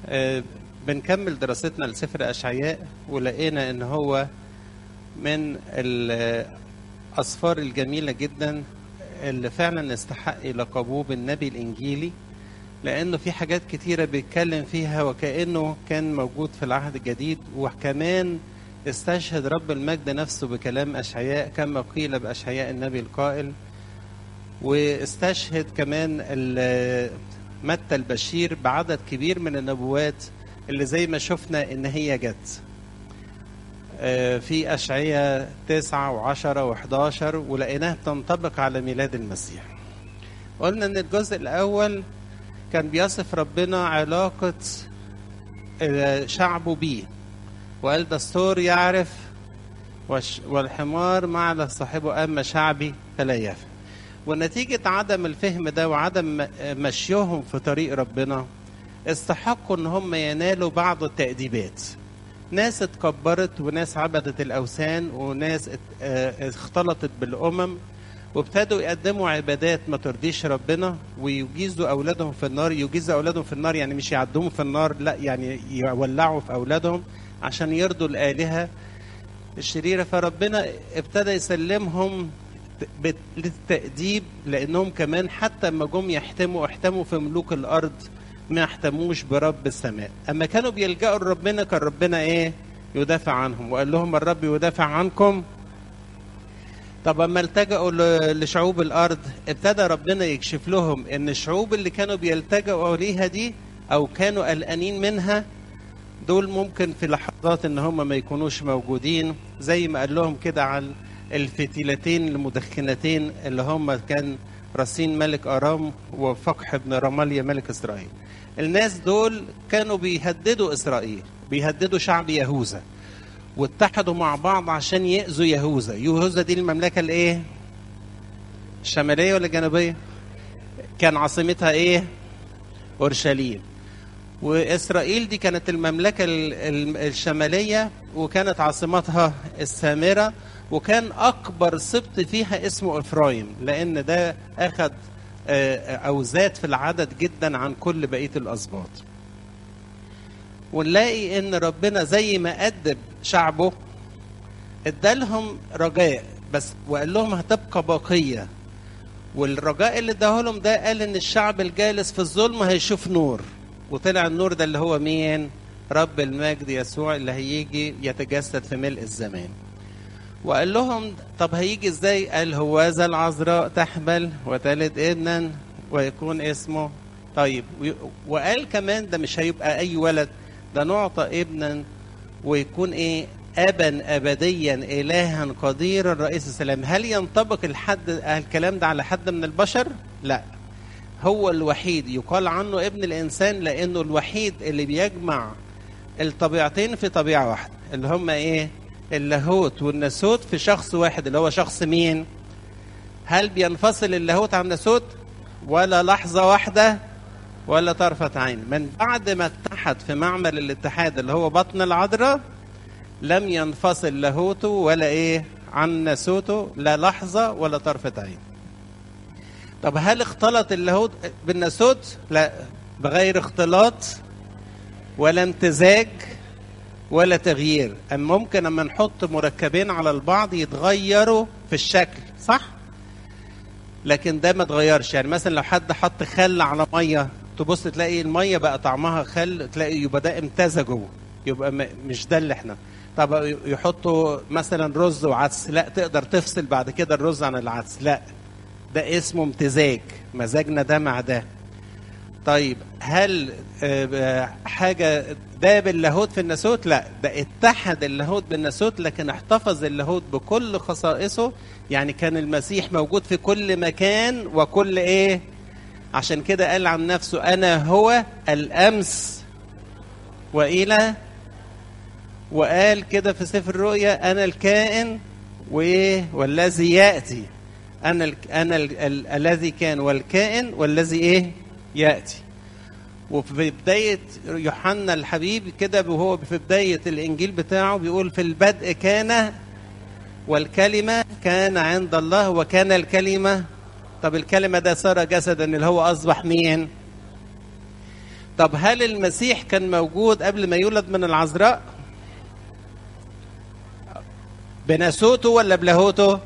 آه، بنكمل دراستنا لسفر أشعياء ولقينا إن هو من الأسفار الجميلة جدا اللي فعلا يستحق لقبوه بالنبي الإنجيلي لأنه في حاجات كتيرة بيتكلم فيها وكأنه كان موجود في العهد الجديد وكمان استشهد رب المجد نفسه بكلام أشعياء كما قيل بأشعياء النبي القائل واستشهد كمان ال- متى البشير بعدد كبير من النبوات اللي زي ما شفنا ان هي جت آه، في أشعية تسعة وعشرة وحداشر ولقيناها تنطبق على ميلاد المسيح قلنا ان الجزء الأول كان بيصف ربنا علاقة آه، شعبه بيه وقال دستور يعرف والش- والحمار مع صاحبه أما شعبي فلا يفهم ونتيجة عدم الفهم ده وعدم م- مشيهم في طريق ربنا استحقوا ان هم ينالوا بعض التأديبات ناس اتكبرت وناس عبدت الأوثان وناس ات- اه اختلطت بالأمم وابتدوا يقدموا عبادات ما ترضيش ربنا ويجيزوا أولادهم في النار يجيزوا أولادهم في النار يعني مش يعدوهم في النار لا يعني يولعوا في أولادهم عشان يرضوا الآلهة الشريرة فربنا ابتدى يسلمهم بت- للتأديب لأنهم كمان حتى لما جم يحتموا احتموا في ملوك الأرض ما احتموش برب السماء أما كانوا بيلجأوا لربنا كان ربنا إيه يدافع عنهم وقال لهم الرب يدافع عنكم طب اما التجأوا ل- لشعوب الارض ابتدى ربنا يكشف لهم ان الشعوب اللي كانوا بيلتجئوا ليها دي او كانوا قلقانين منها دول ممكن في لحظات ان هم ما يكونوش موجودين زي ما قال لهم كده عن الفتيلتين المدخنتين اللي هم كان رصين ملك ارام وفقح بن رماليا ملك اسرائيل الناس دول كانوا بيهددوا اسرائيل بيهددوا شعب يهوذا واتحدوا مع بعض عشان يأذوا يهوذا يهوذا دي المملكة الايه الشمالية ولا الجنوبية كان عاصمتها ايه اورشليم واسرائيل دي كانت المملكة ال- ال- الشمالية وكانت عاصمتها السامرة وكان اكبر سبط فيها اسمه افرايم لان ده اخذ آه، او زاد في العدد جدا عن كل بقية الاسباط ونلاقي ان ربنا زي ما أدب شعبه ادالهم رجاء بس وقال لهم هتبقى بقية والرجاء اللي اداهولهم ده قال ان الشعب الجالس في الظلم هيشوف نور وطلع النور ده اللي هو مين رب المجد يسوع اللي هيجي يتجسد في ملء الزمان وقال لهم طب هيجي ازاي قال هوذا العذراء تحمل وتلد ابنا ويكون اسمه طيب و- وقال كمان ده مش هيبقى اي ولد ده نعطى ابنا ويكون ايه ابا ابديا الها قديرا رئيس السلام هل ينطبق الحد الكلام ده على حد من البشر لا هو الوحيد يقال عنه ابن الانسان لانه الوحيد اللي بيجمع الطبيعتين في طبيعه واحده اللي هم ايه اللاهوت والناسوت في شخص واحد اللي هو شخص مين هل بينفصل اللاهوت عن الناسوت ولا لحظه واحده ولا طرفة عين من بعد ما اتحد في معمل الاتحاد اللي هو بطن العذراء لم ينفصل لاهوته ولا ايه عن ناسوته لا لحظة ولا طرفة عين طب هل اختلط اللاهوت بالناسوت لا بغير اختلاط ولا امتزاج ولا تغيير أما ممكن اما نحط مركبين على البعض يتغيروا في الشكل صح لكن ده ما اتغيرش يعني مثلا لو حد حط خل على ميه تبص تلاقي الميه بقى طعمها خل تلاقي يبقى ده امتزجوا يبقى م- مش ده اللي احنا طب يحطوا مثلا رز وعدس لا تقدر تفصل بعد كده الرز عن العدس لا ده اسمه امتزاج مزاجنا ده مع ده طيب هل آه، آه، حاجة ده باللاهوت في الناسوت؟ لا ده اتحد اللاهوت بالناسوت لكن احتفظ اللاهوت بكل خصائصه يعني كان المسيح موجود في كل مكان وكل ايه؟ عشان كده قال عن نفسه أنا هو الأمس وإلى وقال كده في سفر الرؤيا أنا الكائن وإيه والذي يأتي أنا ال أنا ال ال الذي كان والكائن والذي إيه يأتي وفي بداية يوحنا الحبيب كده وهو في بداية الإنجيل بتاعه بيقول في البدء كان والكلمة كان عند الله وكان الكلمة طب الكلمة ده صار جسدا اللي هو أصبح مين؟ طب هل المسيح كان موجود قبل ما يولد من العذراء بناسوته ولا بلاهوته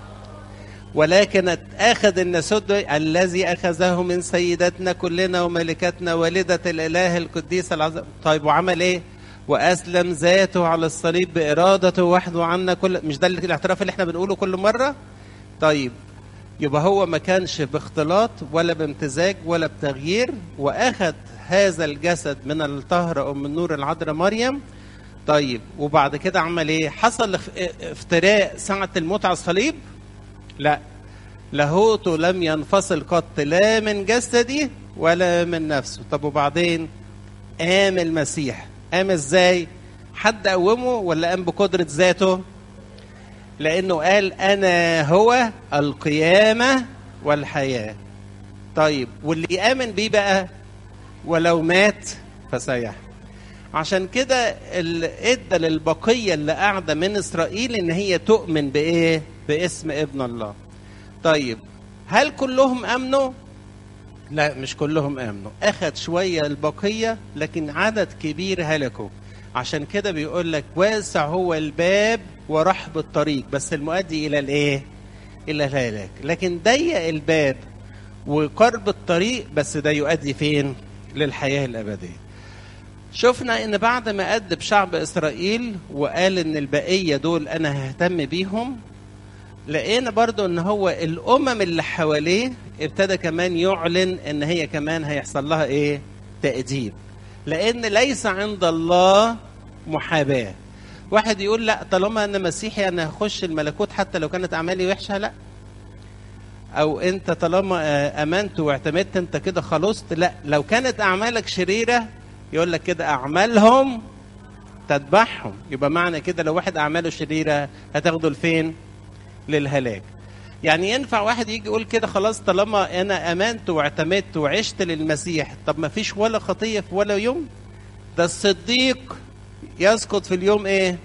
ولكن اخذ الناسوت الذي اخذه من سيدتنا كلنا وملكتنا والده الاله القديس العظيم طيب وعمل ايه واسلم ذاته على الصليب بارادته وحده عنا كل مش ده الاعتراف اللي احنا بنقوله كل مره طيب يبقى هو ما كانش باختلاط ولا بامتزاج ولا بتغيير واخذ هذا الجسد من الطاهره ام النور العذراء مريم طيب وبعد كده عمل ايه حصل افتراء ساعه الموت على الصليب لا لاهوته لم ينفصل قط لا من جسدي ولا من نفسه طب وبعدين قام المسيح قام ازاي حد قومه ولا قام بقدرة ذاته لانه قال انا هو القيامة والحياة طيب واللي يامن بيه بقى ولو مات فسيح عشان كده ادى للبقيه اللي قاعده من اسرائيل ان هي تؤمن بايه باسم ابن الله طيب هل كلهم امنوا لا مش كلهم امنوا اخذ شويه البقيه لكن عدد كبير هلكوا عشان كده بيقول لك واسع هو الباب ورحب الطريق بس المؤدي الى الايه الى الهلاك لكن ضيق الباب وقرب الطريق بس ده يؤدي فين للحياه الابديه شفنا ان بعد ما ادب شعب اسرائيل وقال ان البقيه دول انا ههتم بيهم لقينا برضو ان هو الامم اللي حواليه ابتدى كمان يعلن ان هي كمان هيحصل لها ايه تأديب لان ليس عند الله محاباة واحد يقول لا طالما انا مسيحي انا هخش الملكوت حتى لو كانت اعمالي وحشه لا او انت طالما امنت واعتمدت انت كده خلصت لا لو كانت اعمالك شريره يقول لك كده اعمالهم تتبعهم يبقى معنى كده لو واحد اعماله شريره هتاخده لفين للهلاك يعني ينفع واحد يجي يقول كده خلاص طالما انا امنت واعتمدت وعشت للمسيح طب ما فيش ولا خطيه في ولا يوم ده الصديق يسقط في اليوم ايه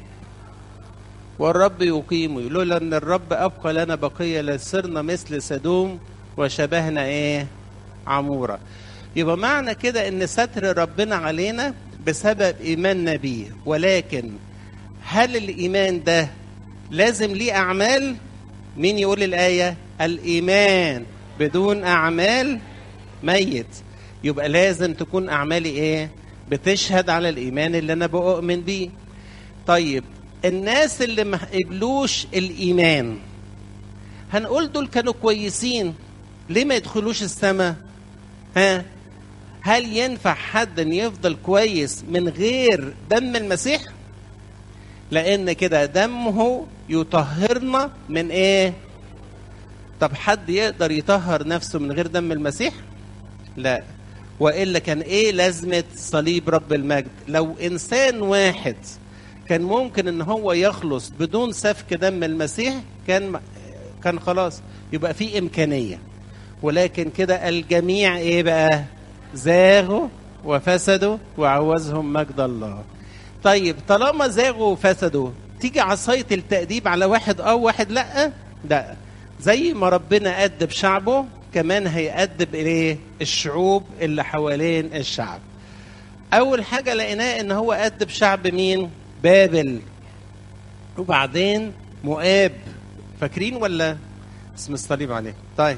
والرب يقيمه لولا ان الرب ابقى لنا بقيه لصرنا مثل سدوم وشبهنا ايه عموره يبقى معنى كده ان ستر ربنا علينا بسبب ايماننا بيه ولكن هل الايمان ده لازم ليه اعمال مين يقول الايه الايمان بدون اعمال ميت يبقى لازم تكون اعمالي ايه بتشهد على الايمان اللي انا بؤمن بيه طيب الناس اللي ما قبلوش الايمان هنقول دول كانوا كويسين ليه ما يدخلوش السماء ها هل ينفع حد ان يفضل كويس من غير دم المسيح لان كده دمه يطهرنا من ايه طب حد يقدر يطهر نفسه من غير دم المسيح لا والا كان ايه لازمه صليب رب المجد لو انسان واحد كان ممكن ان هو يخلص بدون سفك دم المسيح كان كان خلاص يبقى في امكانيه ولكن كده الجميع ايه بقى زاغوا وفسدوا وعوزهم مجد الله طيب طالما زاغوا وفسدوا تيجي عصاية التأديب على واحد اه واحد لا لا زي ما ربنا أدب شعبه كمان هيأدب إليه الشعوب اللي حوالين الشعب أول حاجة لقيناه إن هو أدب شعب مين بابل وبعدين مؤاب فاكرين ولا اسم الصليب عليه طيب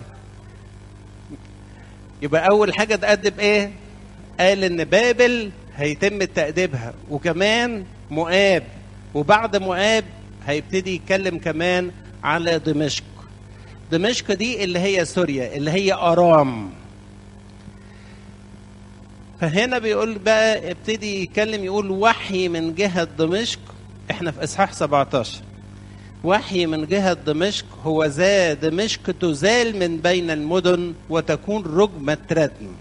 يبقى اول حاجه تأدب ايه قال ان بابل هيتم تأديبها وكمان مؤاب وبعد مؤاب هيبتدي يتكلم كمان على دمشق دمشق دي اللي هي سوريا اللي هي ارام فهنا بيقول بقى ابتدي يتكلم يقول وحي من جهة دمشق احنا في اصحاح 17 وحي من جهة دمشق هو ذا دمشق تزال من بين المدن وتكون رجمة ردم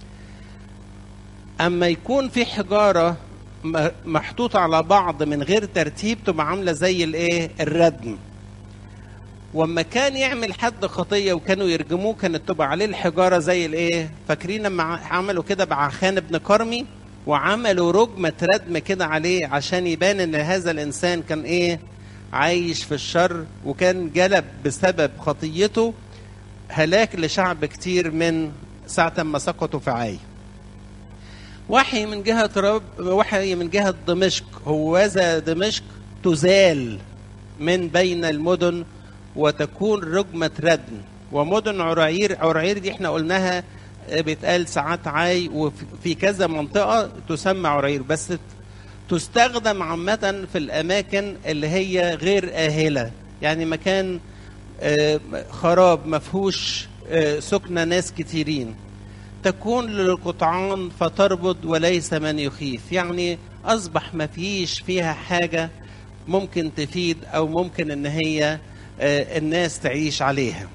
أما يكون في حجارة محطوطة على بعض من غير ترتيب تبقى عاملة زي الإيه الردم وما كان يعمل حد خطية وكانوا يرجموه كانت تبقى عليه الحجارة زي الإيه فاكرين لما عملوا كده بعخان ابن كرمي وعملوا رجمة ردم كده عليه عشان يبان ان هذا الانسان كان ايه عايش في الشر وكان جلب بسبب خطيته هلاك لشعب كتير من ساعة ما سقطوا في عاي وحي من جهة رب وحي من جهة دمشق هوذا دمشق تزال من بين المدن وتكون رجمة ردم ومدن عرعير عرعير دي احنا قلناها بيتقال ساعات عاي وفي كذا منطقة تسمى عرعير بس تستخدم عامة في الأماكن اللي هي غير آهلة يعني مكان خراب مفهوش سكنة ناس كتيرين تكون للقطعان فتربض وليس من يخيف يعني أصبح ما فيش فيها حاجة ممكن تفيد أو ممكن إن هي الناس تعيش عليها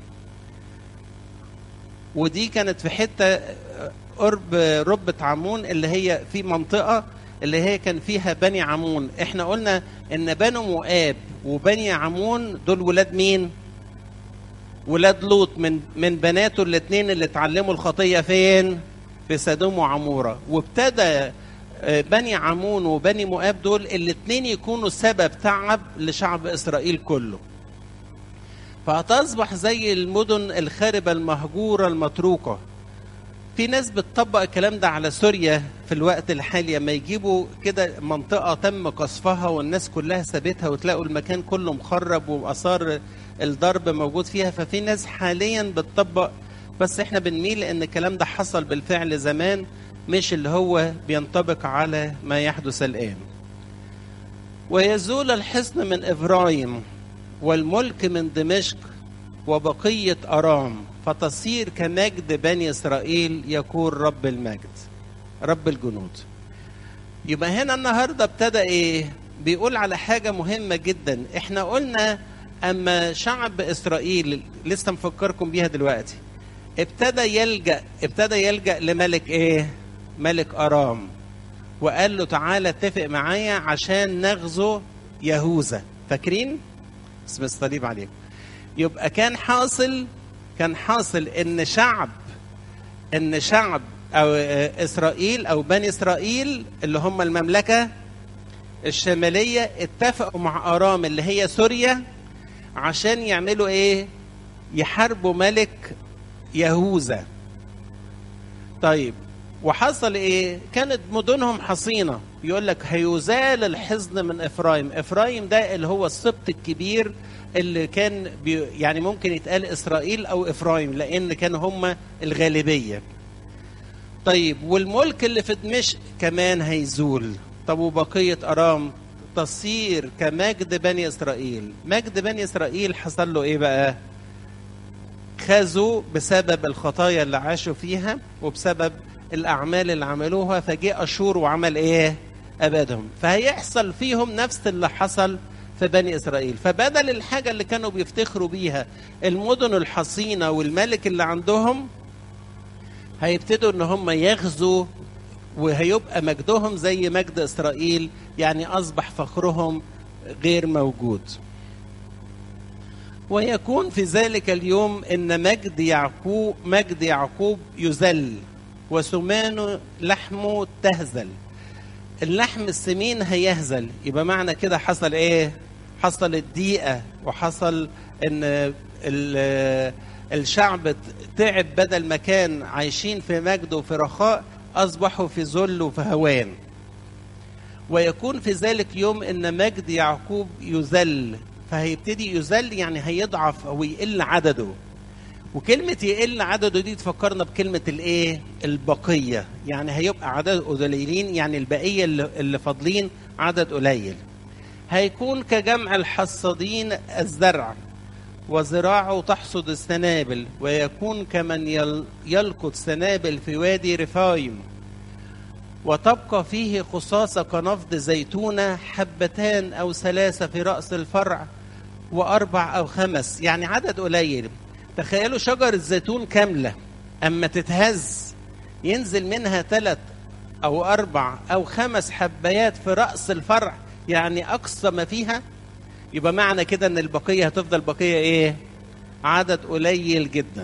ودي كانت في حتة قرب ربة عمون اللي هي في منطقة اللي هي كان فيها بني عمون احنا قلنا ان بنو مؤاب وبني عمون دول ولاد مين ولاد لوط من من بناته الاثنين اللي اتعلموا الخطيه فين في سدوم وعموره وابتدى بني عمون وبني مؤاب دول الاثنين يكونوا سبب تعب لشعب اسرائيل كله فهتصبح زي المدن الخاربه المهجوره المتروكه في ناس بتطبق الكلام ده على سوريا في الوقت الحالي لما يجيبوا كده منطقة تم قصفها والناس كلها سابتها وتلاقوا المكان كله مخرب وآثار الضرب موجود فيها ففي ناس حاليا بتطبق بس احنا بنميل ان الكلام ده حصل بالفعل زمان مش اللي هو بينطبق على ما يحدث الآن ويزول الحصن من إبراهيم والملك من دمشق وبقية أرام فتصير كمجد بني إسرائيل يكون رب المجد رب الجنود يبقى هنا النهاردة ابتدى إيه بيقول على حاجة مهمة جدا احنا قلنا أما شعب إسرائيل لسه مفكركم بيها دلوقتي ابتدى يلجأ ابتدى يلجأ لملك إيه ملك أرام وقال له تعالى اتفق معايا عشان نغزو يهوذا فاكرين اسم الصليب عليكم يبقى كان حاصل كان حاصل ان شعب ان شعب او اسرائيل او بني اسرائيل اللي هم المملكه الشماليه اتفقوا مع ارام اللي هي سوريا عشان يعملوا ايه يحاربوا ملك يهوذا طيب وحصل ايه كانت مدنهم حصينه يقول لك هيزال الحصن من افرايم افرايم ده اللي هو السبط الكبير اللي كان بي يعني ممكن يتقال اسرائيل او افرايم لان كانوا هم الغالبيه طيب والملك اللي في دمشق كمان هيزول طب وبقيه ارام تصير كمجد بني اسرائيل مجد بني اسرائيل حصل له ايه بقى خذوا بسبب الخطايا اللي عاشوا فيها وبسبب الاعمال اللي عملوها فجاء اشور وعمل ايه ابادهم فهيحصل فيهم نفس اللي حصل في بني اسرائيل فبدل الحاجه اللي كانوا بيفتخروا بيها المدن الحصينه والملك اللي عندهم هيبتدوا ان هم يغزوا وهيبقى مجدهم زي مجد اسرائيل يعني اصبح فخرهم غير موجود ويكون في ذلك اليوم ان مجد يعقوب مجد يعقوب يذل وسمان لحمه تهزل اللحم السمين هيهزل يبقى معنى كده حصل ايه حصل الضيقه وحصل ان الشعب تعب بدل ما كان عايشين في مجد وفي رخاء اصبحوا في ذل وفي هوان ويكون في ذلك يوم ان مجد يعقوب يذل فهيبتدي يذل يعني هيضعف او يقل عدده وكلمة يقل عدده دي تفكرنا بكلمة الايه؟ البقية، يعني هيبقى عدد قليلين يعني البقية اللي, اللي فاضلين عدد قليل. هيكون كجمع الحصادين الزرع وزراعه تحصد السنابل ويكون كمن يلقط سنابل في وادي رفايم وتبقى فيه خصاصة كنفض زيتونة حبتان أو ثلاثة في رأس الفرع وأربع أو خمس يعني عدد قليل تخيلوا شجر الزيتون كاملة أما تتهز ينزل منها ثلاث أو أربع أو خمس حبايات في رأس الفرع يعني أقصى ما فيها يبقى معنى كده إن البقية هتفضل بقية إيه؟ عدد قليل جدا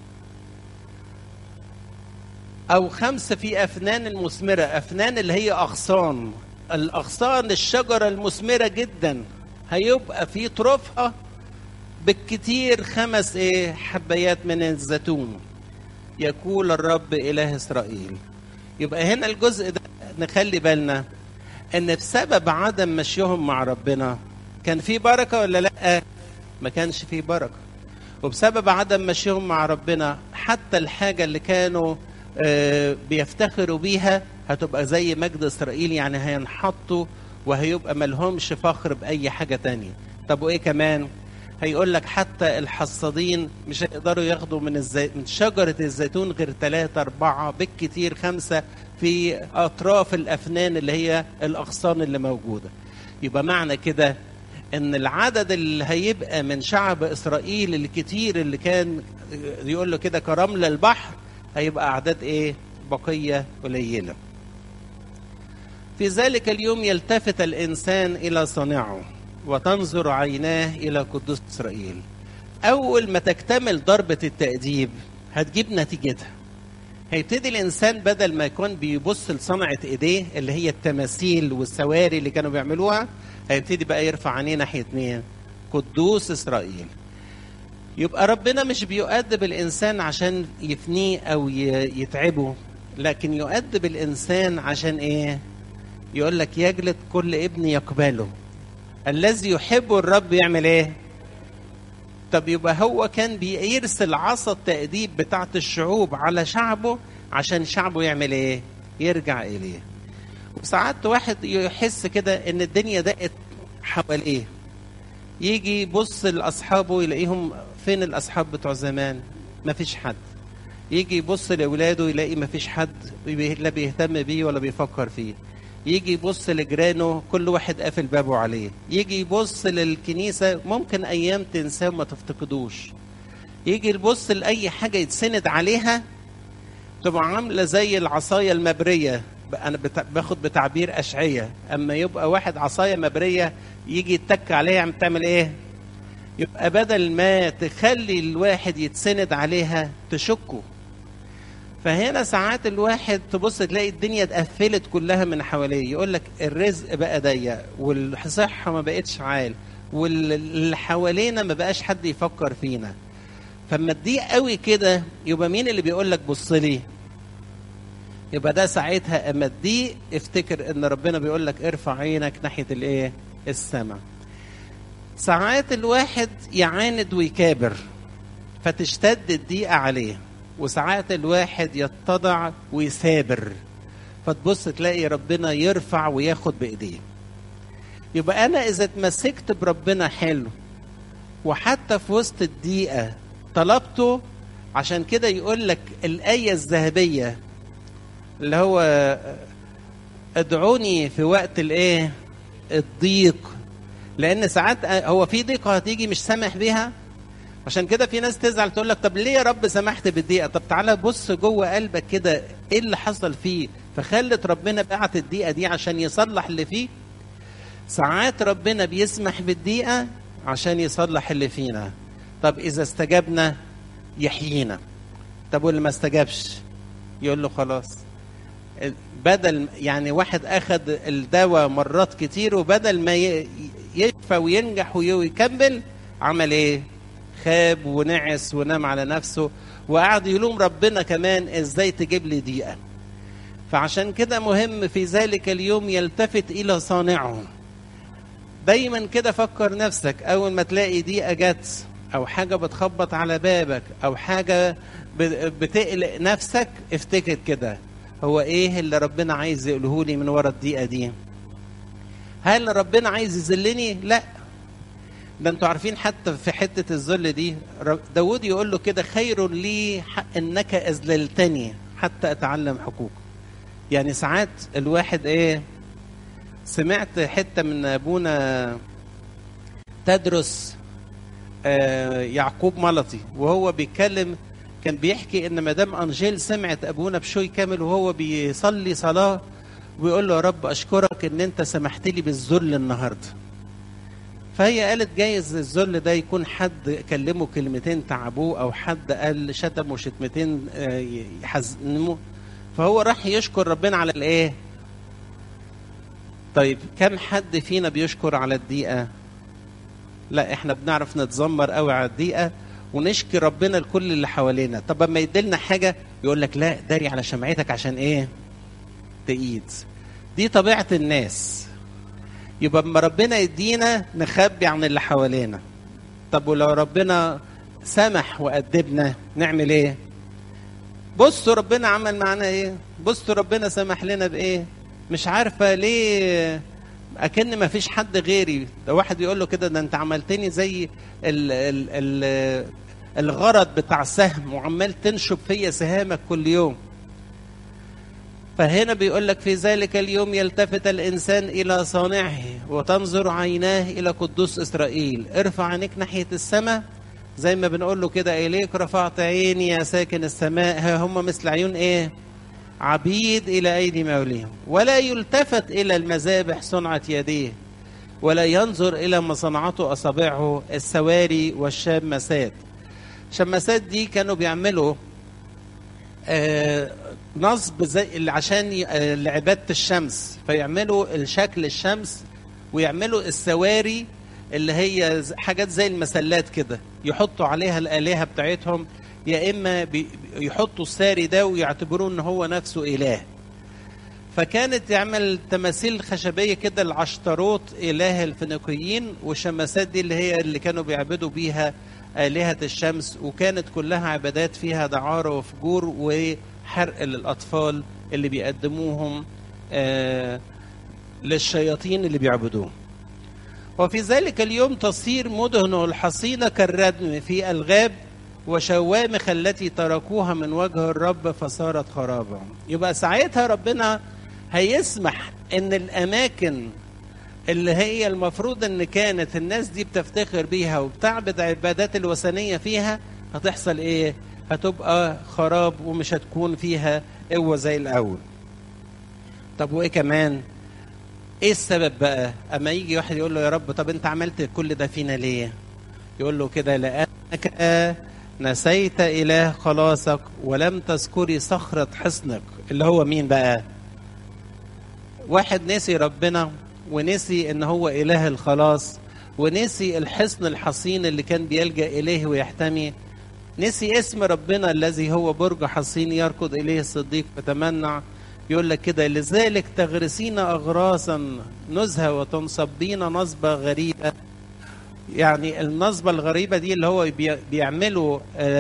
أو خمسة في أفنان المثمرة أفنان اللي هي أغصان الأغصان الشجرة المثمرة جدا هيبقى في طرفها بالكتير خمس ايه حبايات من الزيتون يقول الرب اله اسرائيل يبقى هنا الجزء ده نخلي بالنا ان بسبب عدم مشيهم مع ربنا كان في بركه ولا لا ما كانش في بركه وبسبب عدم مشيهم مع ربنا حتى الحاجه اللي كانوا آه، بيفتخروا بيها هتبقى زي مجد اسرائيل يعني هينحطوا وهيبقى ملهمش فخر باي حاجه تانية طب وايه كمان هيقول لك حتى الحصادين مش هيقدروا ياخدوا من الزي... من شجره الزيتون غير ثلاثة أربعة بالكتير خمسة في أطراف الأفنان اللي هي الأغصان اللي موجودة يبقى معنى كده ان العدد اللي هيبقى من شعب اسرائيل الكتير اللي كان يقول له كده كرمل البحر هيبقى اعداد ايه بقيه قليله في ذلك اليوم يلتفت الانسان الى صانعه وتنظر عيناه الى قدوس اسرائيل اول ما تكتمل ضربه التاديب هتجيب نتيجتها هيبتدي الانسان بدل ما يكون بيبص لصنعه ايديه اللي هي التماثيل والسواري اللي كانوا بيعملوها هيبتدي بقى يرفع عينيه ناحيه مين؟ قدوس اسرائيل. يبقى ربنا مش بيؤدب الانسان عشان يفنيه او ي- يتعبه لكن يؤدب الانسان عشان ايه؟ يقول لك يجلد كل ابن يقبله. الذي يحب الرب يعمل ايه؟ طب يبقى هو كان بيرسل عصا التأديب بتاعت الشعوب على شعبه عشان شعبه يعمل ايه؟ يرجع اليه. وساعات واحد يحس كده ان الدنيا ضاقت حواليه يجي يبص لاصحابه يلاقيهم فين الاصحاب بتوع زمان مفيش حد يجي يبص لاولاده يلاقي مفيش حد بي- لا بيهتم بيه ولا بيفكر فيه يجي يبص لجيرانه كل واحد قافل بابه عليه يجي يبص للكنيسه ممكن ايام تنساه وما تفتقدوش يجي يبص لاي حاجه يتسند عليها تبقى عامله زي العصايه المبريه انا بت- باخد بتعبير اشعيه اما يبقى واحد عصايه مبريه يجي يتك عليها عم تعمل ايه يبقى بدل ما تخلي الواحد يتسند عليها تشكه فهنا ساعات الواحد تبص تلاقي الدنيا اتقفلت كلها من حواليه يقول لك الرزق بقى ضيق والصحه ما بقتش عال واللي حوالينا ما بقاش حد يفكر فينا فما تضيق قوي كده يبقى مين اللي بيقول لك بص لي يبقى ده ساعتها اما تضيق افتكر ان ربنا بيقول لك ارفع عينك ناحيه الايه السماء ساعات الواحد يعاند ويكابر فتشتد الضيقه عليه وساعات الواحد يتضع ويثابر فتبص تلاقي ربنا يرفع وياخد بايديه يبقى انا اذا اتمسكت بربنا حلو وحتى في وسط الضيقه طلبته عشان كده يقول لك الايه الذهبيه اللي هو ادعوني في وقت الايه الضيق لان ساعات هو في ضيقه هتيجي مش سامح بيها عشان كده في ناس تزعل تقول لك طب ليه يا رب سمحت بالضيقه طب تعالى بص جوه قلبك كده ايه اللي حصل فيه فخلت ربنا بعت الضيقه دي عشان يصلح اللي فيه ساعات ربنا بيسمح بالضيقه عشان يصلح اللي فينا طب اذا استجبنا يحيينا طب واللي ما استجابش يقول له خلاص بدل يعني واحد اخذ الدواء مرات كتير وبدل ما ي- يشفى وينجح وي- ويكمل عمل ايه خاب ونعس ونام على نفسه وقعد يلوم ربنا كمان ازاي تجيب لي ضيقه فعشان كده مهم في ذلك اليوم يلتفت الى صانعه دايما كده فكر نفسك اول ما تلاقي ضيقه جت او حاجه بتخبط على بابك او حاجه ب- بتقلق نفسك افتكر كده هو ايه اللي ربنا عايز يقوله لي من ورا الضيقه دي هل ربنا عايز يذلني لا ده انتوا عارفين حتى في حته الذل دي ر- داود يقول له كده خير لي ح- انك اذللتني حتى اتعلم حقوق يعني ساعات الواحد ايه سمعت حته من ابونا تدرس آه، يعقوب ملطي وهو بيتكلم كان بيحكي ان مدام انجيل سمعت ابونا بشوي كامل وهو بيصلي صلاه ويقول له يا رب اشكرك ان انت سمحت لي بالذل النهارده فهي قالت جايز الذل ده يكون حد كلمه كلمتين تعبوه او حد قال شتمه شتمتين آه، يحزنوه فهو راح يشكر ربنا على الايه طيب كم حد فينا بيشكر على الدقيقه لا احنا بنعرف نتذمر قوي على الدقيقه ونشكي ربنا لكل اللي حوالينا طب اما يديلنا حاجه يقول لك لا داري على شمعتك عشان ايه تقيد دي طبيعة الناس يبقى اما ربنا يدينا نخبي عن اللي حوالينا طب ولو ربنا سمح وأدبنا نعمل ايه بصوا ربنا عمل معانا ايه بصوا ربنا سمح لنا بايه مش عارفة ليه اكن ما فيش حد غيري ده واحد يقول له كده ده انت عملتني زي ال ال ال الغرض بتاع سهم وعمال تنشب فيا سهامك كل يوم فهنا بيقول لك في ذلك اليوم يلتفت الانسان الى صانعه وتنظر عيناه الى قدوس اسرائيل ارفع عينيك ناحيه السماء زي ما بنقول له كده اليك رفعت عيني يا ساكن السماء ها هم مثل عيون ايه عبيد الى ايدي موليهم ولا يلتفت الى المذابح صنعه يديه ولا ينظر الى ما صنعته اصابعه السواري والشامسات الشماسات دي كانوا بيعملوا آه نصب زي عشان آه لعباده الشمس فيعملوا الشكل الشمس ويعملوا السواري اللي هي حاجات زي المسلات كده يحطوا عليها الالهه بتاعتهم يا اما يحطوا الساري ده ويعتبروه ان هو نفسه اله فكانت تعمل تماثيل خشبيه كده العشتروت اله الفينيقيين والشماسات دي اللي هي اللي كانوا بيعبدوا بيها آلهة الشمس وكانت كلها عبادات فيها دعارة وفجور وحرق للأطفال اللي بيقدموهم آه للشياطين اللي بيعبدوهم وفي ذلك اليوم تصير مدن الحصينة كالردم في الغاب وشوامخ التي تركوها من وجه الرب فصارت خرابا يبقى ساعتها ربنا هيسمح ان الاماكن اللي هي المفروض ان كانت الناس دي بتفتخر بيها وبتعبد عبادات الوثنيه فيها هتحصل ايه هتبقى خراب ومش هتكون فيها قوه زي الاول طب وايه كمان ايه السبب بقى اما يجي واحد يقول له يا رب طب انت عملت كل ده فينا ليه يقول له كده لانك نسيت اله خلاصك ولم تذكري صخره حصنك اللي هو مين بقى واحد نسي ربنا ونسي ان هو اله الخلاص ونسي الحصن الحصين اللي كان بيلجا اليه ويحتمي نسي اسم ربنا الذي هو برج حصين يركض اليه الصديق فتمنع يقول لك كده لذلك تغرسين اغراسا نزهه وتنصبين نصبه غريبه يعني النصبه الغريبه دي اللي هو بيعملوا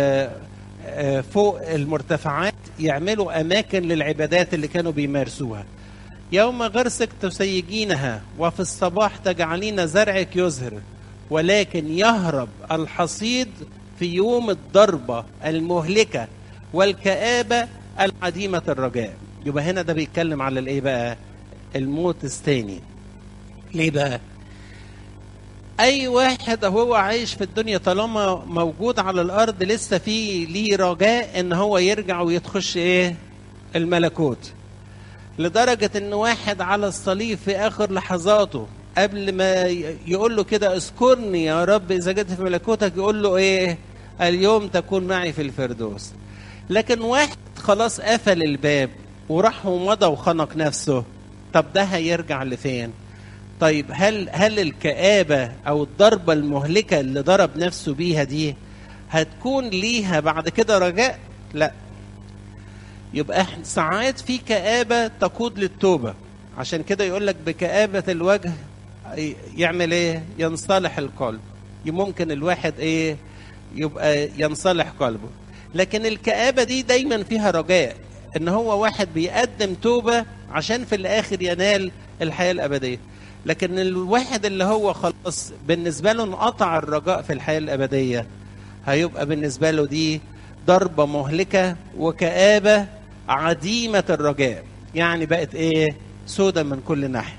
فوق المرتفعات يعملوا اماكن للعبادات اللي كانوا بيمارسوها يوم غرسك تسيجينها وفي الصباح تجعلين زرعك يزهر ولكن يهرب الحصيد في يوم الضربة المهلكة والكآبة العديمة الرجاء يبقى هنا ده بيتكلم على الايه بقى الموت الثاني ليه بقى اي واحد هو عايش في الدنيا طالما موجود على الارض لسه في ليه رجاء ان هو يرجع ويتخش ايه الملكوت لدرجة ان واحد على الصليب في اخر لحظاته قبل ما يقول له كده اذكرني يا رب اذا جيت في ملكوتك يقول له ايه اليوم تكون معي في الفردوس لكن واحد خلاص قفل الباب وراح ومضى وخنق نفسه طب ده هيرجع لفين طيب هل هل الكآبة او الضربة المهلكة اللي ضرب نفسه بيها دي هتكون ليها بعد كده رجاء لا يبقى ساعات في كآبة تقود للتوبة عشان كده يقول لك بكآبة الوجه يعمل ايه ينصلح القلب ممكن الواحد ايه يبقى ينصلح قلبه لكن الكآبة دي دايما فيها رجاء ان هو واحد بيقدم توبة عشان في الاخر ينال الحياة الابدية لكن الواحد اللي هو خلاص بالنسبة له انقطع الرجاء في الحياة الابدية هيبقى بالنسبة له دي ضربة مهلكة وكآبة عديمة الرجاء يعني بقت ايه سودة من كل ناحية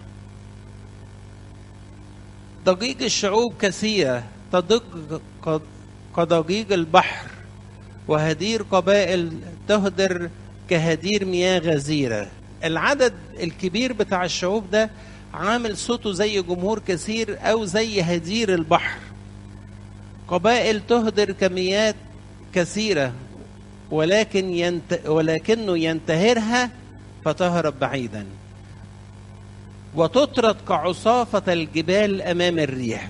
ضجيج الشعوب كثيرة تضج كضجيج البحر وهدير قبائل تهدر كهدير مياه غزيرة العدد الكبير بتاع الشعوب ده عامل صوته زي جمهور كثير أو زي هدير البحر قبائل تهدر كميات كثيرة ولكن ينت... ولكنه ينتهرها فتهرب بعيدا وتطرد كعصافة الجبال أمام الريح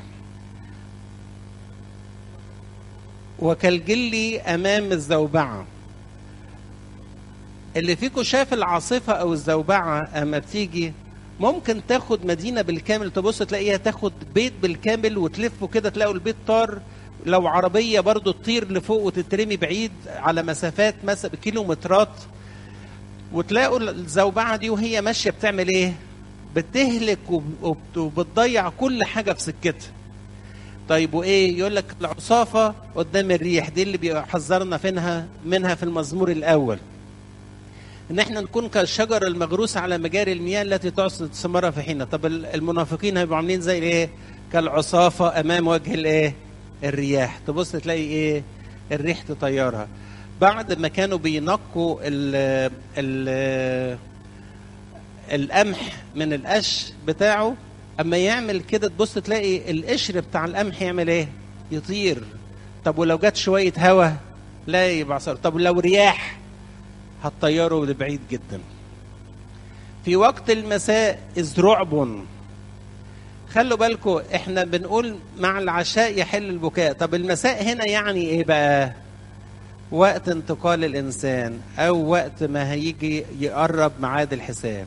وكالجل أمام الزوبعة اللي فيكم شاف العاصفة أو الزوبعة أما بتيجي ممكن تاخد مدينة بالكامل تبص تلاقيها تاخد بيت بالكامل وتلفه كده تلاقوا البيت طار لو عربية برضو تطير لفوق وتترمي بعيد على مسافات مثلا كيلومترات وتلاقوا الزوبعة دي وهي ماشية بتعمل ايه بتهلك وبتضيع كل حاجة في سكتها طيب وايه يقول لك العصافة قدام الريح دي اللي بيحذرنا فينها منها في المزمور الأول ان احنا نكون كالشجر المغروس على مجاري المياه التي تعصد ثمارها في حينها طب المنافقين هيبقوا عاملين زي الايه كالعصافة امام وجه الايه الرياح تبص تلاقي ايه الريح تطيرها بعد ما كانوا بينقوا ال ال القمح من القش بتاعه اما يعمل كده تبص تلاقي القشر بتاع القمح يعمل ايه يطير طب ولو جت شويه هوا لا يبقى صار طب لو رياح هتطيره لبعيد جدا في وقت المساء إذ رعب خلوا بالكم احنا بنقول مع العشاء يحل البكاء طب المساء هنا يعني ايه بقى وقت انتقال الانسان او وقت ما هيجي يقرب ميعاد الحساب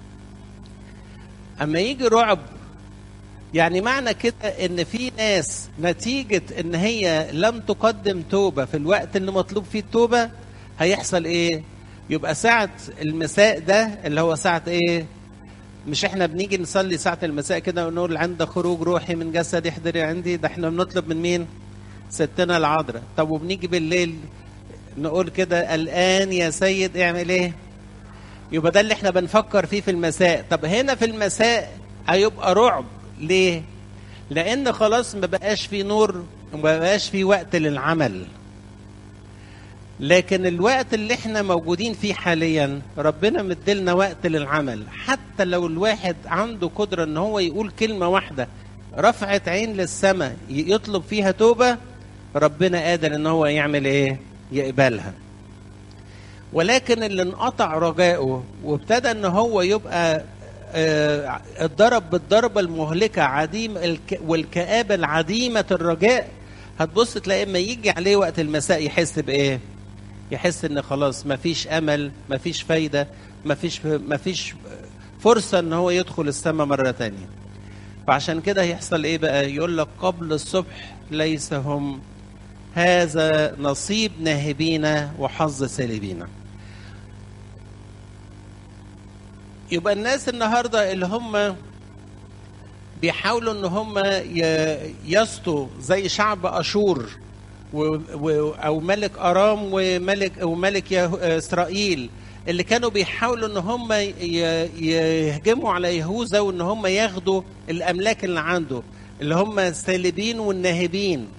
اما يجي رعب يعني معنى كده ان في ناس نتيجة ان هي لم تقدم توبة في الوقت اللي مطلوب فيه التوبة هيحصل ايه يبقى ساعة المساء ده اللي هو ساعة ايه مش احنا بنيجي نصلي ساعة المساء كده ونقول عند خروج روحي من جسدي احضري عندي ده احنا بنطلب من مين ستنا العذراء طب وبنيجي بالليل نقول كده الآن يا سيد اعمل ايه يبقى ده اللي احنا بنفكر فيه في المساء طب هنا في المساء هيبقى رعب ليه لان خلاص ما بقاش في نور وما بقاش في وقت للعمل لكن الوقت اللي احنا موجودين فيه حاليا ربنا مدلنا وقت للعمل حتى لو الواحد عنده قدرة ان هو يقول كلمة واحدة رفعت عين للسماء يطلب فيها توبة ربنا قادر ان هو يعمل ايه يقبلها ولكن اللي انقطع رجائه وابتدى ان هو يبقى اه اتضرب بالضربة المهلكة عديم الك والكآبة العديمة الرجاء هتبص تلاقي اما يجي عليه وقت المساء يحس بايه يحس ان خلاص مفيش امل مفيش فايده مفيش مفيش فرصه ان هو يدخل السماء مره تانية فعشان كده هيحصل ايه بقى يقول لك قبل الصبح ليس هم هذا نصيب ناهبين وحظ سالبين يبقى الناس النهارده اللي هم بيحاولوا ان هم يسطوا زي شعب اشور و و او ملك ارام وملك وملك اسرائيل اللي كانوا بيحاولوا ان هم يهجموا على يهوذا وان هم ياخدوا الاملاك اللي عنده اللي هم السالبين والناهبين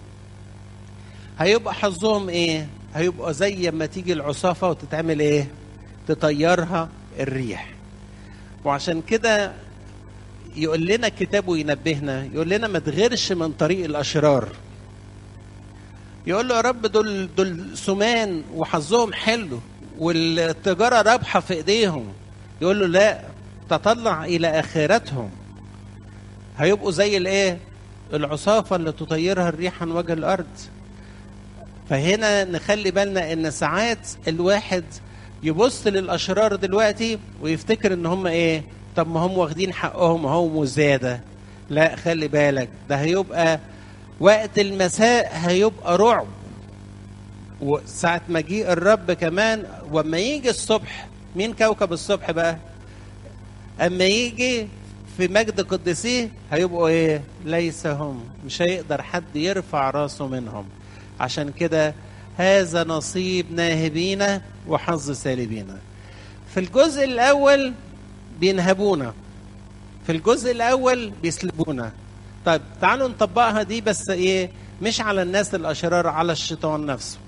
هيبقى حظهم ايه هيبقى زي ما تيجي العصافه وتتعمل ايه تطيرها الريح وعشان كده يقول لنا الكتاب وينبهنا يقول لنا ما تغيرش من طريق الاشرار يقول له يا رب دول دول سمان وحظهم حلو والتجاره رابحه في ايديهم يقول له لا تطلع الى اخرتهم هيبقوا زي الايه العصافه اللي تطيرها الريح عن وجه الارض فهنا نخلي بالنا ان ساعات الواحد يبص للاشرار دلوقتي ويفتكر ان هم ايه طب ما هم واخدين حقهم هم وزياده لا خلي بالك ده هيبقى وقت المساء هيبقى رعب وساعة مجيء الرب كمان وما يجي الصبح مين كوكب الصبح بقى اما يجي في مجد قدسيه هيبقوا ايه ليس هم مش هيقدر حد يرفع راسه منهم عشان كده هذا نصيب ناهبين وحظ سالبين في الجزء الاول بينهبونا في الجزء الاول بيسلبونا طيب تعالوا نطبقها دي بس ايه مش على الناس الاشرار على الشيطان نفسه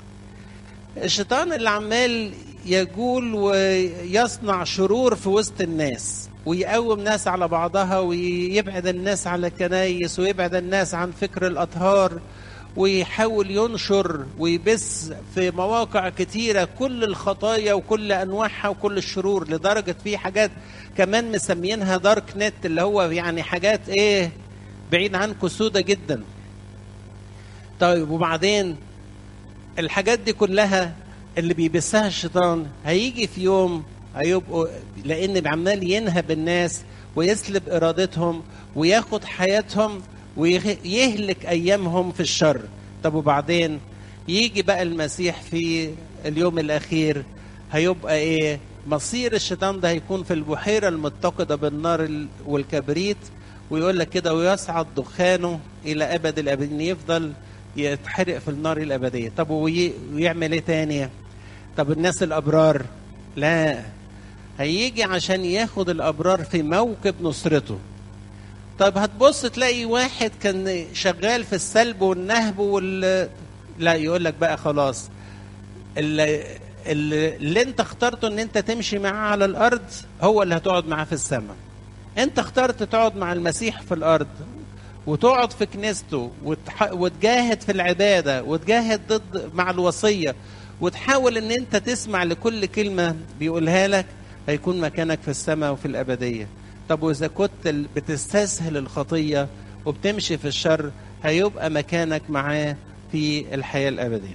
الشيطان اللي عمال يجول ويصنع شرور في وسط الناس ويقوم ناس على بعضها ويبعد الناس على الكنايس ويبعد الناس عن فكر الاطهار ويحاول ينشر ويبث في مواقع كتيرة كل الخطايا وكل أنواعها وكل الشرور لدرجة في حاجات كمان مسمينها دارك نت اللي هو يعني حاجات إيه بعيد عنكم سودة جدا طيب وبعدين الحاجات دي كلها اللي بيبثها الشيطان هيجي في يوم هيبقوا لان عمال ينهب الناس ويسلب ارادتهم وياخد حياتهم ويهلك ايامهم في الشر طب وبعدين يجي بقى المسيح في اليوم الاخير هيبقى ايه مصير الشيطان ده هيكون في البحيره المتقده بالنار والكبريت ويقول لك كده ويصعد دخانه الى ابد الابدين يفضل يتحرق في النار الابديه طب ويعمل ايه تاني طب الناس الابرار لا هيجي عشان ياخد الابرار في موكب نصرته طب هتبص تلاقي واحد كان شغال في السلب والنهب وال لا يقول لك بقى خلاص اللي, اللي انت اخترته ان انت تمشي معاه على الارض هو اللي هتقعد معاه في السماء انت اخترت تقعد مع المسيح في الارض وتقعد في كنيسته وتح... وتجاهد في العباده وتجاهد ضد مع الوصيه وتحاول ان انت تسمع لكل كلمه بيقولها لك هيكون مكانك في السماء وفي الابديه طب واذا كنت بتستسهل الخطيه وبتمشي في الشر هيبقى مكانك معاه في الحياه الابديه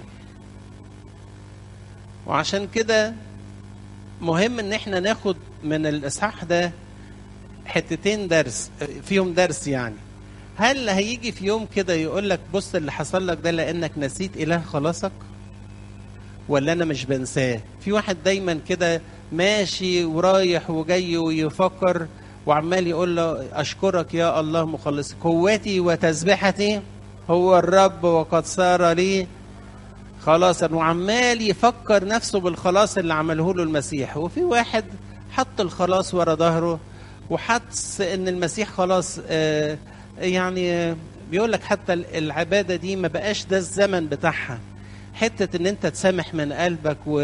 وعشان كده مهم ان احنا ناخد من الاصحاح ده حتتين درس فيهم درس يعني هل هيجي في يوم كده يقول لك بص اللي حصل لك ده لانك نسيت اله خلاصك ولا انا مش بنساه في واحد دايما كده ماشي ورايح وجاي ويفكر وعمال يقول له اشكرك يا الله مخلص قوتي وتسبحتي هو الرب وقد صار لي خلاصا وعمال يفكر نفسه بالخلاص اللي عمله له المسيح وفي واحد حط الخلاص ورا ظهره وحس ان المسيح خلاص آه يعني بيقول لك حتى العباده دي ما بقاش ده الزمن بتاعها حته ان انت تسامح من قلبك و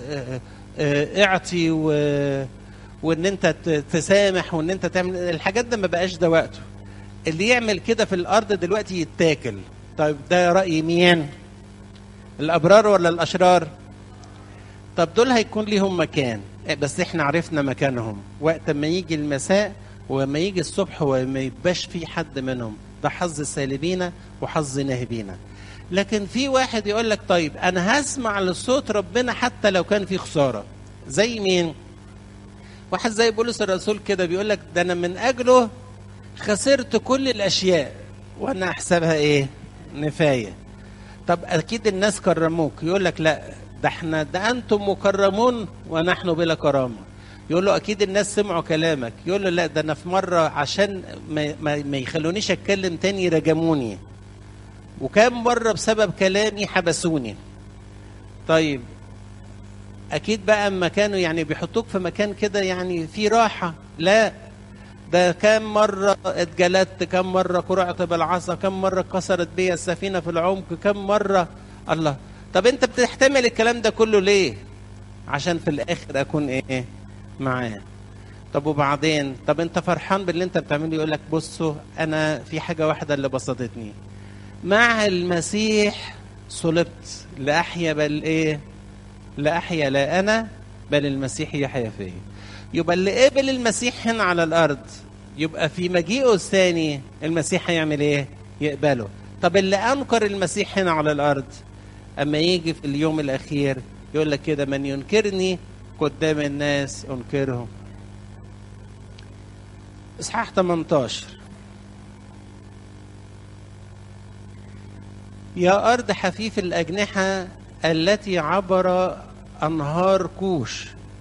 اعطي و وان انت تسامح وان انت تعمل الحاجات ده ما بقاش ده وقته اللي يعمل كده في الارض دلوقتي يتاكل طيب ده راي مين الابرار ولا الاشرار طب دول هيكون ليهم مكان بس احنا عرفنا مكانهم وقت ما يجي المساء وما يجي الصبح وما يبقاش في حد منهم ده حظ سالبين وحظ ناهبين لكن في واحد يقول لك طيب انا هسمع لصوت ربنا حتى لو كان في خساره زي مين واحد زي بولس الرسول كده بيقول لك ده انا من اجله خسرت كل الاشياء وانا احسبها ايه نفايه طب اكيد الناس كرموك يقول لك لا ده احنا ده انتم مكرمون ونحن بلا كرامه يقول له اكيد الناس سمعوا كلامك يقول له لا ده انا في مره عشان ما, ما, ما يخلونيش اتكلم تاني رجموني وكم مره بسبب كلامي حبسوني طيب اكيد بقى اما كانوا يعني بيحطوك في مكان كده يعني في راحه لا ده كم مرة اتجلدت كم مرة قرعت بالعصا كم مرة كسرت بيا السفينة في العمق كم مرة الله طب انت بتحتمل الكلام ده كله ليه عشان في الاخر اكون ايه معاه طب وبعدين طب انت فرحان باللي انت بتعمله يقول لك بصوا انا في حاجه واحده اللي بسطتني مع المسيح صلبت لاحيا بل ايه لاحيا لا انا بل المسيح يحيا فيا يبقى اللي قبل المسيح هنا على الارض يبقى في مجيئه الثاني المسيح هيعمل ايه يقبله طب اللي انكر المسيح هنا على الارض اما يجي في اليوم الاخير يقول لك كده من ينكرني قدام الناس انكرهم اصحاح 18 يا ارض حفيف الاجنحه التي عبر انهار كوش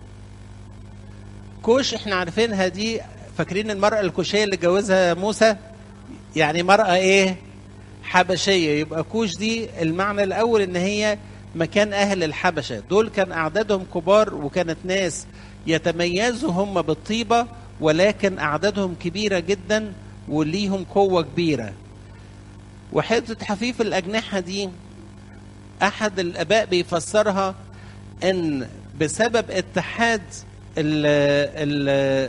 كوش احنا عارفينها دي فاكرين المرأة الكوشية اللي جوزها موسى يعني مرأة ايه حبشية يبقى كوش دي المعنى الأول إن هي مكان أهل الحبشة دول كان أعدادهم كبار وكانت ناس يتميزوا هم بالطيبة ولكن أعدادهم كبيرة جدا وليهم قوة كبيرة وحتة حفيف الأجنحة دي أحد الآباء بيفسرها إن بسبب اتحاد ال ال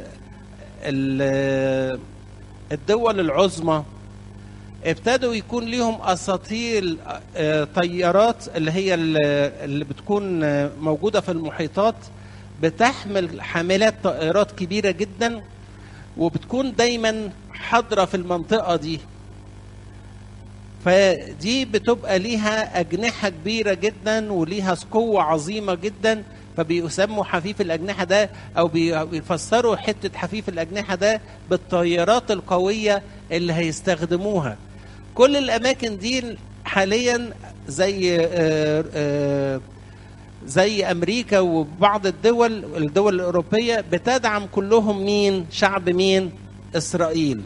ال الدول العظمى ابتدوا يكون ليهم اساطيل طيارات اللي هي اللي بتكون موجوده في المحيطات بتحمل حاملات طائرات كبيره جدا وبتكون دايما حاضره في المنطقه دي فدي بتبقى ليها أجنحة كبيرة جدا وليها قوة عظيمة جدا فبيسموا حفيف الأجنحة ده أو بيفسروا حتة حفيف الأجنحة ده بالطيارات القوية اللي هيستخدموها كل الأماكن دي حاليا زي آآ آآ زي امريكا وبعض الدول الدول الاوروبيه بتدعم كلهم مين شعب مين اسرائيل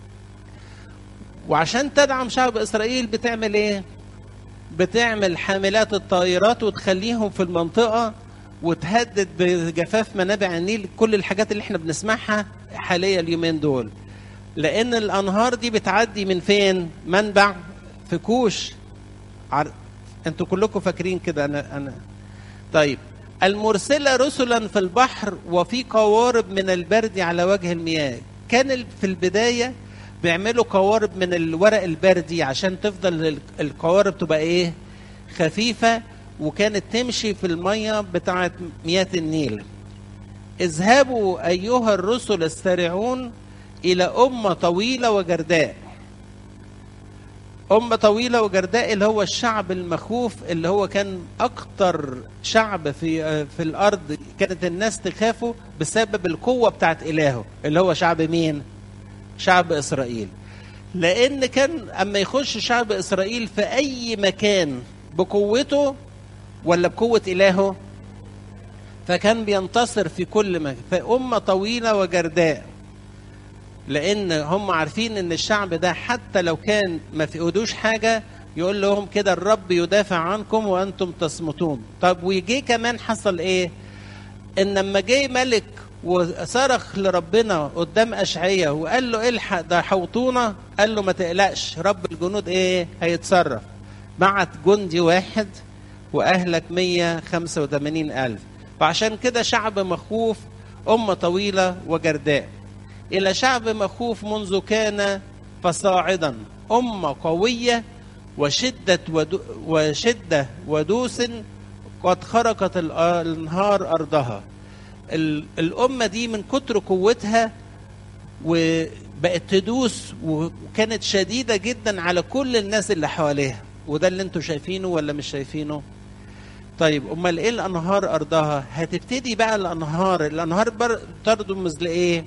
وعشان تدعم شعب اسرائيل بتعمل ايه بتعمل حاملات الطائرات وتخليهم في المنطقه وتهدد بجفاف منابع النيل كل الحاجات اللي احنا بنسمعها حاليا اليومين دول لان الانهار دي بتعدي من فين منبع في كوش عر... انتوا كلكم فاكرين كده انا انا طيب المرسلة رسلا في البحر وفي قوارب من البرد على وجه المياه كان في البداية بيعملوا قوارب من الورق البردي عشان تفضل القوارب تبقى ايه خفيفة وكانت تمشي في المية بتاعة مياه النيل اذهبوا أيها الرسل السارعون إلى أمة طويلة وجرداء أمة طويلة وجرداء اللي هو الشعب المخوف اللي هو كان أكتر شعب في في الأرض كانت الناس تخافه بسبب القوة بتاعت إلهه اللي هو شعب مين؟ شعب إسرائيل لأن كان أما يخش شعب إسرائيل في أي مكان بقوته ولا بقوة إلهه فكان بينتصر في كل مكان فأمة طويلة وجرداء لان هم عارفين ان الشعب ده حتى لو كان ما فيهودوش حاجه يقول لهم كده الرب يدافع عنكم وانتم تصمتون طب ويجي كمان حصل ايه ان لما جه ملك وصرخ لربنا قدام اشعية وقال له الحق ده حوطونا قال له ما تقلقش رب الجنود ايه هيتصرف بعت جندي واحد واهلك 185 الف فعشان كده شعب مخوف امه طويله وجرداء إلى شعب مخوف منذ كان فصاعدا أمة قوية وشدة ودو وشدة ودوس قد خرقت الأنهار أرضها الأمة دي من كتر قوتها وبقت تدوس وكانت شديدة جدا على كل الناس اللي حواليها وده اللي انتوا شايفينه ولا مش شايفينه طيب امال ايه الانهار ارضها هتبتدي بقى الانهار الانهار ترمز لايه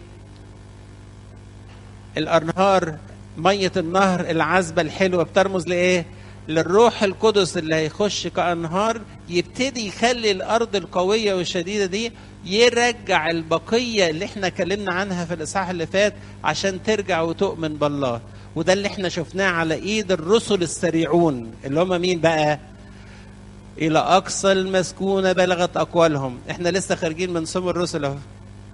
الانهار ميه النهر العذبه الحلوه بترمز لايه للروح القدس اللي هيخش كانهار يبتدي يخلي الارض القويه والشديده دي يرجع البقيه اللي احنا اتكلمنا عنها في الاصحاح اللي فات عشان ترجع وتؤمن بالله وده اللي احنا شفناه على ايد الرسل السريعون اللي هم مين بقى الى اقصى المسكونه بلغت اقوالهم احنا لسه خارجين من صوم الرسل اهو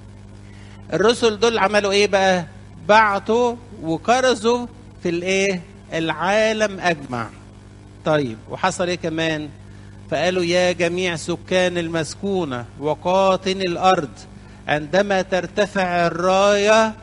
الرسل دول عملوا ايه بقى بعتوا وكرزوا في الايه العالم اجمع طيب وحصل ايه كمان فقالوا يا جميع سكان المسكونه وقاطن الارض عندما ترتفع الرايه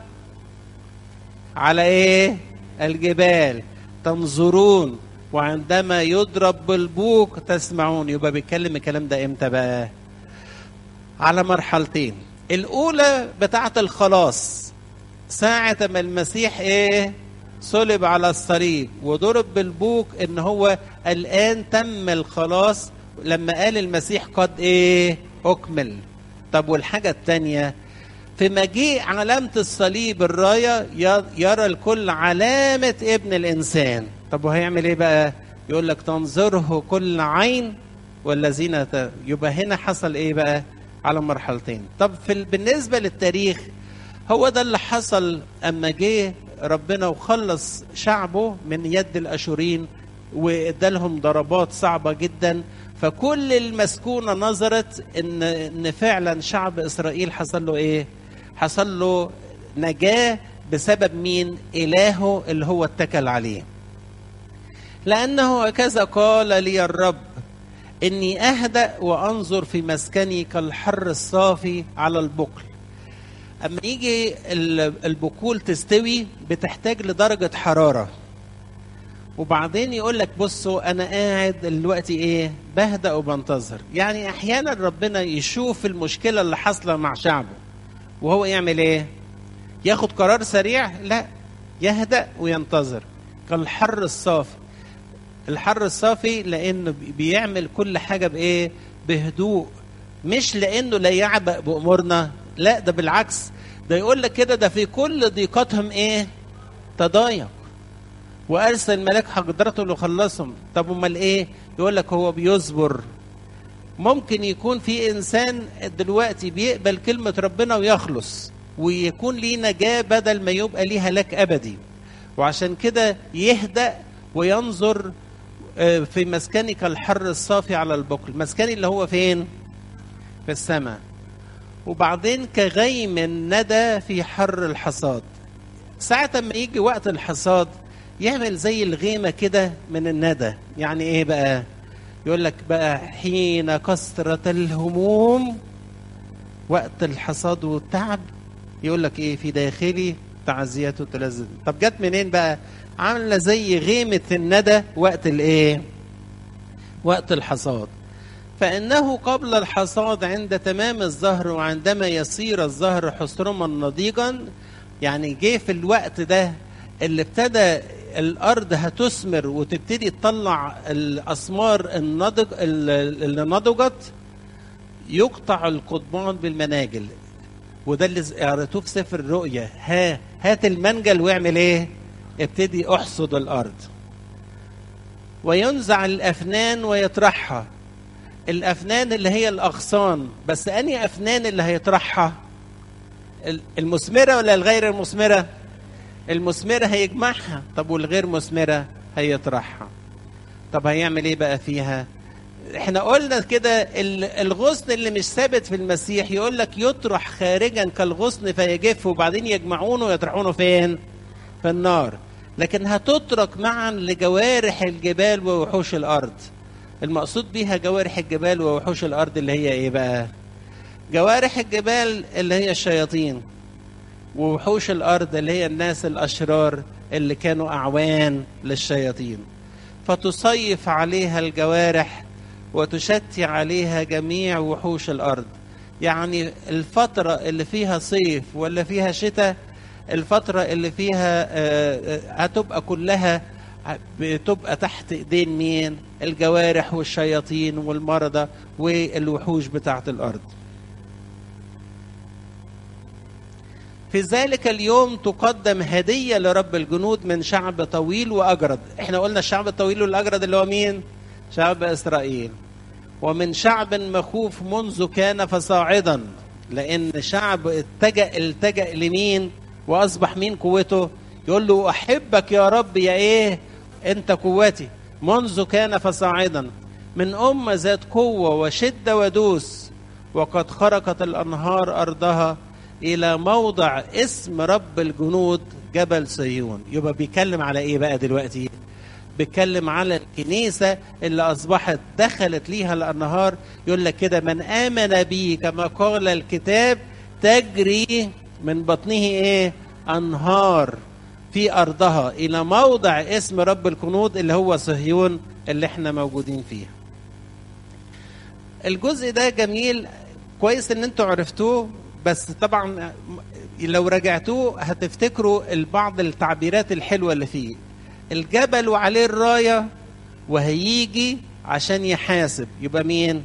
على ايه الجبال تنظرون وعندما يضرب بالبوق تسمعون يبقى بيتكلم الكلام ده امتى بقى على مرحلتين الاولى بتاعه الخلاص ساعة ما المسيح ايه صلب على الصليب وضرب بالبوق ان هو الان تم الخلاص لما قال المسيح قد ايه اكمل طب والحاجة التانية في مجيء علامة الصليب الراية يرى الكل علامة ابن الإنسان طب وهيعمل ايه بقى يقول لك تنظره كل عين والذين يبقى هنا حصل ايه بقى على مرحلتين طب في بالنسبة للتاريخ هو ده اللي حصل اما جه ربنا وخلص شعبه من يد الاشورين وادالهم ضربات صعبه جدا فكل المسكونه نظرت ان ان فعلا شعب اسرائيل حصل له ايه؟ حصل له نجاه بسبب مين؟ الهه اللي هو اتكل عليه. لانه هكذا قال لي الرب اني اهدا وانظر في مسكني كالحر الصافي على البقل. اما يجي البقول تستوي بتحتاج لدرجه حراره وبعدين يقول لك بصوا انا قاعد دلوقتي ايه بهدأ وبنتظر يعني احيانا ربنا يشوف المشكله اللي حاصله مع شعبه وهو يعمل ايه ياخد قرار سريع لا يهدأ وينتظر كالحر الصافي الحر الصافي لانه بيعمل كل حاجه بايه بهدوء مش لانه لا يعبأ بامورنا لا ده بالعكس ده يقول لك كده ده في كل ضيقاتهم ايه تضايق وارسل ملاك حضرته ليخلصهم طب امال ايه يقول لك هو بيصبر ممكن يكون في انسان دلوقتي بيقبل كلمه ربنا ويخلص ويكون ليه نجاه بدل ما يبقى ليه هلاك ابدي وعشان كده يهدأ وينظر في مسكنك الحر الصافي على البقل مسكني اللي هو فين في السماء وبعدين كغيم الندى في حر الحصاد ساعة ما يجي وقت الحصاد يعمل زي الغيمة كده من الندى يعني ايه بقى يقول لك بقى حين كثرة الهموم وقت الحصاد والتعب يقول لك ايه في داخلي تعزيته تلذذ طب جت منين بقى عامله زي غيمه الندى وقت الايه وقت الحصاد فانه قبل الحصاد عند تمام الزهر وعندما يصير الزهر حصرما نضيجا يعني جه في الوقت ده اللي ابتدى الارض هتثمر وتبتدي تطلع الاسمار النضج اللي نضجت يقطع القضبان بالمناجل وده اللي قريتوه في سفر الرؤيا ها هات المنجل واعمل ايه ابتدي احصد الارض وينزع الافنان ويطرحها الافنان اللي هي الاغصان بس اني افنان اللي هيطرحها المثمره ولا الغير المثمره المثمره هيجمعها طب والغير مثمره هيطرحها طب هيعمل ايه بقى فيها احنا قلنا كده الغصن اللي مش ثابت في المسيح يقول لك يطرح خارجا كالغصن فيجف وبعدين يجمعونه ويطرحونه فين في النار لكن هتترك معا لجوارح الجبال ووحوش الارض المقصود بيها جوارح الجبال ووحوش الارض اللي هي ايه بقى جوارح الجبال اللي هي الشياطين ووحوش الارض اللي هي الناس الاشرار اللي كانوا اعوان للشياطين فتصيف عليها الجوارح وتشتي عليها جميع وحوش الارض يعني الفتره اللي فيها صيف ولا فيها شتاء الفتره اللي فيها هتبقى كلها بتبقى تحت ايدين مين الجوارح والشياطين والمرضى والوحوش بتاعه الارض في ذلك اليوم تقدم هديه لرب الجنود من شعب طويل واجرد احنا قلنا الشعب الطويل والاجرد اللي هو مين شعب اسرائيل ومن شعب مخوف منذ كان فصاعدا لان شعب اتجأ التجأ لمين واصبح مين قوته يقول له احبك يا رب يا ايه انت قوتي منذ كان فصاعدا من امه ذات قوه وشده ودوس وقد خرقت الانهار ارضها الى موضع اسم رب الجنود جبل صهيون يبقى بيتكلم على ايه بقى دلوقتي بيتكلم على الكنيسة اللي أصبحت دخلت ليها الأنهار يقول لك كده من آمن بي كما قال الكتاب تجري من بطنه إيه أنهار في أرضها إلى موضع اسم رب الكنود اللي هو صهيون اللي احنا موجودين فيه الجزء ده جميل كويس ان انتوا عرفتوه بس طبعا لو رجعتوه هتفتكروا بعض التعبيرات الحلوه اللي فيه الجبل وعليه الرايه وهيجي عشان يحاسب يبقى مين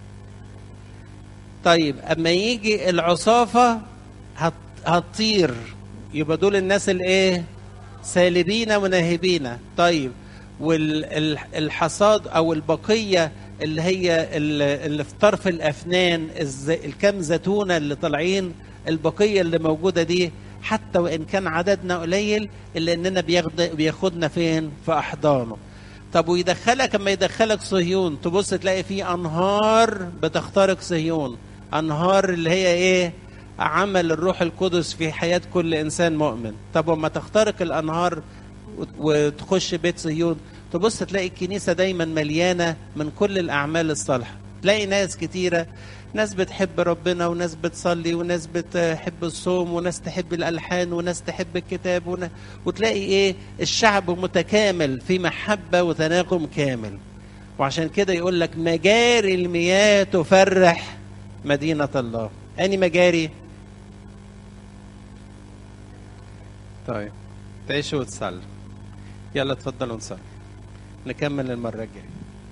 طيب اما يجي العصافه هت... هتطير يبقى دول الناس الايه سالبين وناهبين طيب والحصاد او البقيه اللي هي اللي في طرف الافنان الكام زيتونه اللي طالعين البقيه اللي موجوده دي حتى وان كان عددنا قليل الا اننا بياخد بياخدنا فين في احضانه طب ويدخلك اما يدخلك صهيون تبص تلاقي في انهار بتخترق صهيون انهار اللي هي ايه عمل الروح القدس في حياه كل انسان مؤمن طب وما تخترق الانهار وتخش بيت صهيون تبص تلاقي الكنيسه دايما مليانه من كل الاعمال الصالحه تلاقي ناس كتيره ناس بتحب ربنا وناس بتصلي وناس بتحب الصوم وناس تحب الالحان وناس تحب الكتاب ون... وتلاقي ايه الشعب متكامل في محبه وتناغم كامل وعشان كده يقول لك مجاري المياه تفرح مدينه الله اني مجاري طيب تعيشوا وتصلوا يلا اتفضلوا نصلي نكمل المره الجايه